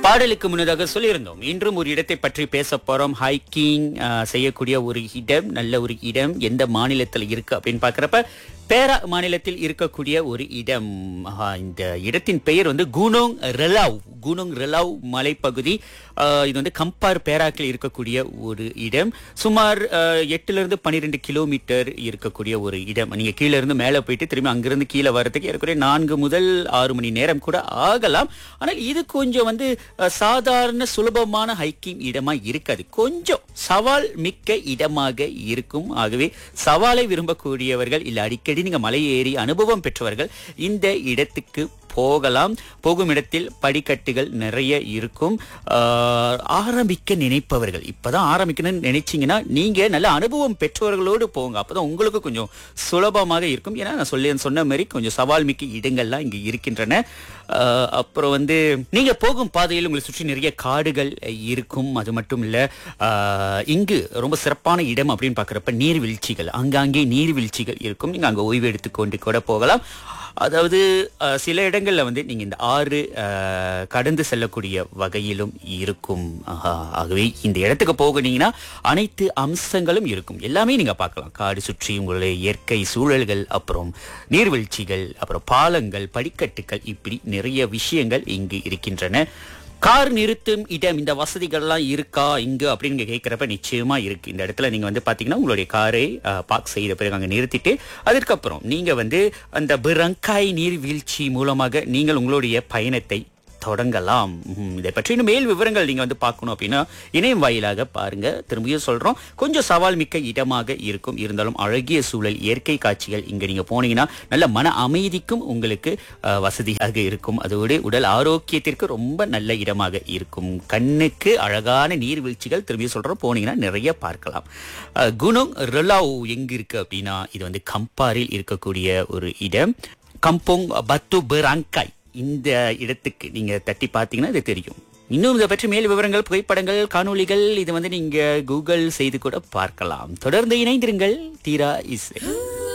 பாடலுக்கு முன்னதாக சொல்லியிருந்தோம் இன்றும் ஒரு இடத்தை பற்றி பேச போறோம் ஹைக்கிங் செய்யக்கூடிய ஒரு இடம் நல்ல ஒரு இடம் எந்த மாநிலத்தில் இருக்கு அப்படின்னு பாக்குறப்ப பேரா மாநிலத்தில் இருக்கக்கூடிய ஒரு இடம் ஆஹா, இந்த இடத்தின் பெயர் வந்து குனோங் ரெலாவ் குனோங் ரெலாவ் மலைப்பகுதி ஆஹ், இது வந்து கம்பார் பேராக்கில் இருக்கக்கூடிய ஒரு இடம் சுமார் ஆஹ், எட்டுல இருந்து பன்னிரெண்டு கிலோமீட்டர் இருக்கக்கூடிய ஒரு இடம் நீங்க கீழே இருந்து மேலே போயிட்டு திரும்பி அங்கிருந்து கீழே வர்றதுக்கு ஏறக்குறைய நான்கு முதல் ஆறு மணி நேரம் கூட ஆகலாம் ஆனால் இது கொஞ்சம் வந்து அஹ், சாதாரண சுலபமான ஹைக்கிங் இடமா இருக்காது கொஞ்சம் சவால் மிக்க இடமாக இருக்கும் ஆகவே சவாலை விரும்பக்கூடியவர்கள் இல்ல அடிக்கடி நீங்க மலை ஏறி அனுபவம் பெற்றவர்கள் இந்த இடத்துக்கு போகலாம் போகும் இடத்தில் படிக்கட்டுகள் நிறைய இருக்கும் ஆஹ், ஆரம்பிக்க நினைப்பவர்கள் இப்பதான் ஆரம்பிக்கணும்னு நினைச்சீங்கன்னா நீங்க நல்ல அனுபவம் பெற்றவர்களோடு போங்க அப்பதான் உங்களுக்கு கொஞ்சம் சுலபமாக இருக்கும் ஏன்னா நான் சொல்லி சொன்ன மாதிரி கொஞ்சம் சவால் மிக்க இடங்கள்லாம் இங்க இருக்கின்றன ஆஹ், அப்புறம் வந்து நீங்க போகும் பாதையில் உங்களை சுற்றி நிறைய காடுகள் இருக்கும் அது மட்டும் இல்ல ஆஹ், இங்கு ரொம்ப சிறப்பான இடம் அப்படின்னு பாக்குறப்ப நீர்வீழ்ச்சிகள் அங்காங்கே நீர்வீழ்ச்சிகள் இருக்கும் நீங்க அங்க ஓய்வு எடுத்துக்கொண்டு கூட போகலாம் அதாவது அஹ், சில இடங்கள்ல வந்து நீங்க இந்த ஆறு அஹ், கடந்து செல்லக்கூடிய வகையிலும் இருக்கும் ஆஹா, ஆகவே இந்த இடத்துக்கு போகுனீங்கன்னா அனைத்து அம்சங்களும் இருக்கும் எல்லாமே நீங்க பார்க்கலாம் காடு சுற்றி உங்களுடைய இயற்கை சூழல்கள் அப்புறம் நீர்வீழ்ச்சிகள் அப்புறம் பாலங்கள் படிக்கட்டுகள் இப்படி நிறைய விஷயங்கள் இங்கு இருக்கின்றன கார் நிறுத்தும் இடம் இந்த வசதிகள்லாம் இருக்கா இங்கு அப்படின்னு நீங்க கேட்கிறப்ப நிச்சயமா இருக்கு இந்த இடத்துல நீங்க வந்து பாத்தீங்கன்னா உங்களுடைய காரை பார்க் செய்த பிறகு அங்க நிறுத்திட்டு அதற்கப்புறம் நீங்க வந்து அந்த பிரங்காய் நீர்வீழ்ச்சி மூலமாக நீங்கள் உங்களுடைய பயணத்தை தொடங்கலாம் ம், இதை பற்றி இன்னும் மேல் விவரங்கள் நீங்க வந்து பார்க்கணும் அப்படின்னா இணையம் வாயிலாக பாருங்க திரும்பியும் சொல்றோம் கொஞ்சம் சவால் மிக்க இடமாக இருக்கும் இருந்தாலும் அழகிய சூழல் இயற்கை காட்சிகள் இங்க நீங்க போனீங்கன்னா நல்ல மன அமைதிக்கும் உங்களுக்கு அஹ், வசதியாக இருக்கும் அதோடு உடல் ஆரோக்கியத்திற்கு ரொம்ப நல்ல இடமாக இருக்கும் கண்ணுக்கு அழகான நீர்வீழ்ச்சிகள் திரும்பியும் சொல்றோம் போனீங்கன்னா நிறைய பார்க்கலாம் அஹ், குனோங் ரெலாவ் எங்க இருக்கு அப்படின்னா இது வந்து கம்பாரில் இருக்கக்கூடிய ஒரு இடம் கம்போங் பத்து பெராங்காய் இந்த இடத்துக்கு நீங்க தட்டி பார்த்தீங்கன்னா இது தெரியும் இன்னும் இதை பற்றி மேல் விவரங்கள் புகைப்படங்கள் காணொளிகள் இது வந்து நீங்க கூகுள் செய்து கூட பார்க்கலாம் தொடர்ந்து இணைந்திருங்கள் தீரா இசை